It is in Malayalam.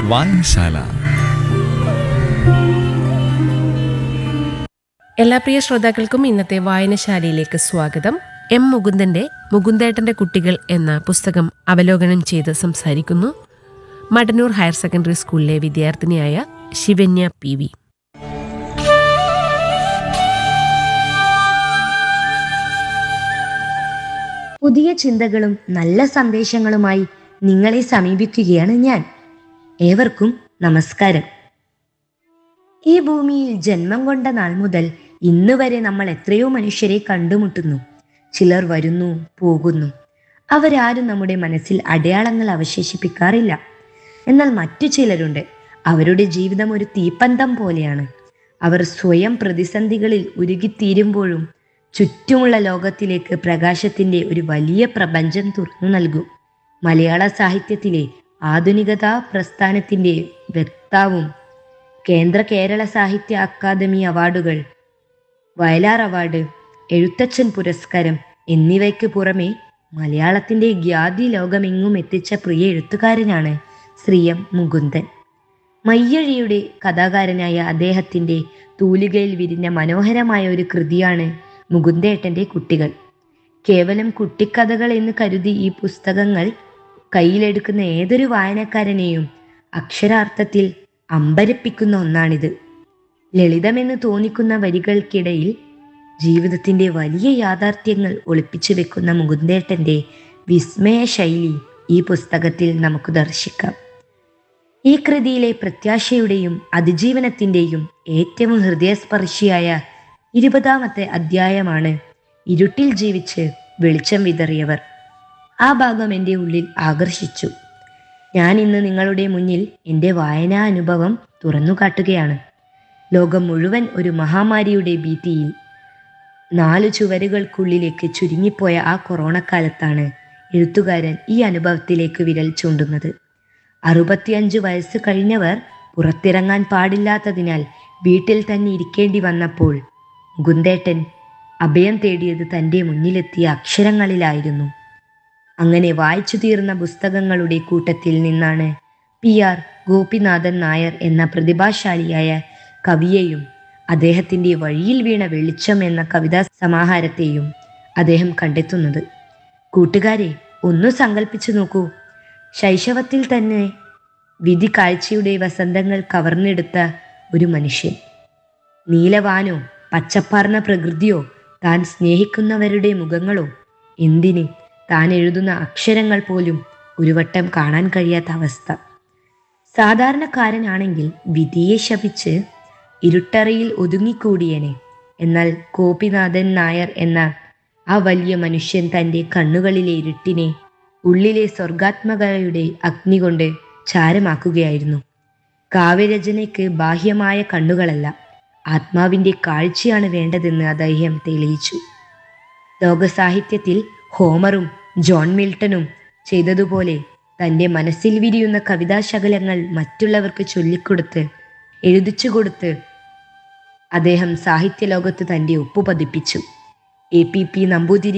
വായനശാല എല്ലാ പ്രിയ ശ്രോതാക്കൾക്കും ഇന്നത്തെ വായനശാലയിലേക്ക് സ്വാഗതം എം മുകുന്ദന്റെ മുകുന്ദേട്ടന്റെ കുട്ടികൾ എന്ന പുസ്തകം അവലോകനം ചെയ്ത് സംസാരിക്കുന്നു മടന്നൂർ ഹയർ സെക്കൻഡറി സ്കൂളിലെ വിദ്യാർത്ഥിനിയായ ശിവന്യ പി വി പുതിയ ചിന്തകളും നല്ല സന്ദേശങ്ങളുമായി നിങ്ങളെ സമീപിക്കുകയാണ് ഞാൻ ഏവർക്കും നമസ്കാരം ഈ ഭൂമിയിൽ ജന്മം കൊണ്ട നാൾ മുതൽ ഇന്ന് വരെ നമ്മൾ എത്രയോ മനുഷ്യരെ കണ്ടുമുട്ടുന്നു ചിലർ വരുന്നു പോകുന്നു അവരാരും നമ്മുടെ മനസ്സിൽ അടയാളങ്ങൾ അവശേഷിപ്പിക്കാറില്ല എന്നാൽ മറ്റു ചിലരുണ്ട് അവരുടെ ജീവിതം ഒരു തീപ്പന്തം പോലെയാണ് അവർ സ്വയം പ്രതിസന്ധികളിൽ ഉരുകിത്തീരുമ്പോഴും ചുറ്റുമുള്ള ലോകത്തിലേക്ക് പ്രകാശത്തിന്റെ ഒരു വലിയ പ്രപഞ്ചം തുറന്നു നൽകും മലയാള സാഹിത്യത്തിലെ ആധുനികതാ പ്രസ്ഥാനത്തിന്റെ വക്താവും കേന്ദ്ര കേരള സാഹിത്യ അക്കാദമി അവാർഡുകൾ വയലാർ അവാർഡ് എഴുത്തച്ഛൻ പുരസ്കാരം എന്നിവയ്ക്ക് പുറമെ മലയാളത്തിന്റെ ഖ്യാതി ലോകമെങ്ങും എത്തിച്ച പ്രിയ എഴുത്തുകാരനാണ് ശ്രീ എം മുകുന്ദൻ മയ്യഴിയുടെ കഥാകാരനായ അദ്ദേഹത്തിന്റെ തൂലികയിൽ വിരിഞ്ഞ മനോഹരമായ ഒരു കൃതിയാണ് മുകുന്ദേട്ടന്റെ കുട്ടികൾ കേവലം കുട്ടിക്കഥകൾ എന്ന് കരുതി ഈ പുസ്തകങ്ങൾ കയ്യിലെടുക്കുന്ന ഏതൊരു വായനക്കാരനെയും അക്ഷരാർത്ഥത്തിൽ അമ്പരപ്പിക്കുന്ന ഒന്നാണിത് ലളിതമെന്ന് തോന്നിക്കുന്ന വരികൾക്കിടയിൽ ജീവിതത്തിന്റെ വലിയ യാഥാർത്ഥ്യങ്ങൾ ഒളിപ്പിച്ചു വെക്കുന്ന മുകുന്ദേട്ടന്റെ വിസ്മയ ശൈലി ഈ പുസ്തകത്തിൽ നമുക്ക് ദർശിക്കാം ഈ കൃതിയിലെ പ്രത്യാശയുടെയും അതിജീവനത്തിന്റെയും ഏറ്റവും ഹൃദയസ്പർശിയായ ഇരുപതാമത്തെ അധ്യായമാണ് ഇരുട്ടിൽ ജീവിച്ച് വെളിച്ചം വിതറിയവർ ആ ഭാഗം എൻ്റെ ഉള്ളിൽ ആകർഷിച്ചു ഞാൻ ഇന്ന് നിങ്ങളുടെ മുന്നിൽ എൻ്റെ വായനാ അനുഭവം തുറന്നു കാട്ടുകയാണ് ലോകം മുഴുവൻ ഒരു മഹാമാരിയുടെ ഭീതിയിൽ നാലു ചുവരുകൾക്കുള്ളിലേക്ക് ചുരുങ്ങിപ്പോയ ആ കൊറോണ കാലത്താണ് എഴുത്തുകാരൻ ഈ അനുഭവത്തിലേക്ക് വിരൽ ചൂണ്ടുന്നത് അറുപത്തിയഞ്ച് വയസ്സ് കഴിഞ്ഞവർ പുറത്തിറങ്ങാൻ പാടില്ലാത്തതിനാൽ വീട്ടിൽ തന്നെ ഇരിക്കേണ്ടി വന്നപ്പോൾ മുകുന്ദേട്ടൻ അഭയം തേടിയത് തൻ്റെ മുന്നിലെത്തിയ അക്ഷരങ്ങളിലായിരുന്നു അങ്ങനെ വായിച്ചു തീർന്ന പുസ്തകങ്ങളുടെ കൂട്ടത്തിൽ നിന്നാണ് പി ആർ ഗോപിനാഥൻ നായർ എന്ന പ്രതിഭാശാലിയായ കവിയെയും അദ്ദേഹത്തിൻ്റെ വഴിയിൽ വീണ വെളിച്ചം എന്ന കവിതാ സമാഹാരത്തെയും അദ്ദേഹം കണ്ടെത്തുന്നത് കൂട്ടുകാരെ ഒന്ന് സങ്കല്പിച്ചു നോക്കൂ ശൈശവത്തിൽ തന്നെ വിധി കാഴ്ചയുടെ വസന്തങ്ങൾ കവർന്നെടുത്ത ഒരു മനുഷ്യൻ നീലവാനോ പച്ചപ്പാർന്ന പ്രകൃതിയോ താൻ സ്നേഹിക്കുന്നവരുടെ മുഖങ്ങളോ എന്തിന് താൻ എഴുതുന്ന അക്ഷരങ്ങൾ പോലും ഒരു വട്ടം കാണാൻ കഴിയാത്ത അവസ്ഥ സാധാരണക്കാരനാണെങ്കിൽ വിധിയെ ശപിച്ച് ഇരുട്ടറയിൽ ഒതുങ്ങിക്കൂടിയനെ എന്നാൽ ഗോപിനാഥൻ നായർ എന്ന ആ വലിയ മനുഷ്യൻ തൻ്റെ കണ്ണുകളിലെ ഇരുട്ടിനെ ഉള്ളിലെ സ്വർഗാത്മകതയുടെ അഗ്നി കൊണ്ട് ചാരമാക്കുകയായിരുന്നു കാവ്യരചനയ്ക്ക് ബാഹ്യമായ കണ്ണുകളല്ല ആത്മാവിൻ്റെ കാഴ്ചയാണ് വേണ്ടതെന്ന് അദ്ദേഹം തെളിയിച്ചു ലോകസാഹിത്യത്തിൽ ഹോമറും ജോൺ മിൽട്ടണും ചെയ്തതുപോലെ തൻ്റെ മനസ്സിൽ വിരിയുന്ന കവിതാശകലങ്ങൾ മറ്റുള്ളവർക്ക് ചൊല്ലിക്കൊടുത്ത് എഴുതിച്ചു കൊടുത്ത് അദ്ദേഹം സാഹിത്യലോകത്ത് തൻ്റെ ഒപ്പു പതിപ്പിച്ചു എ പി പി നമ്പൂതിരി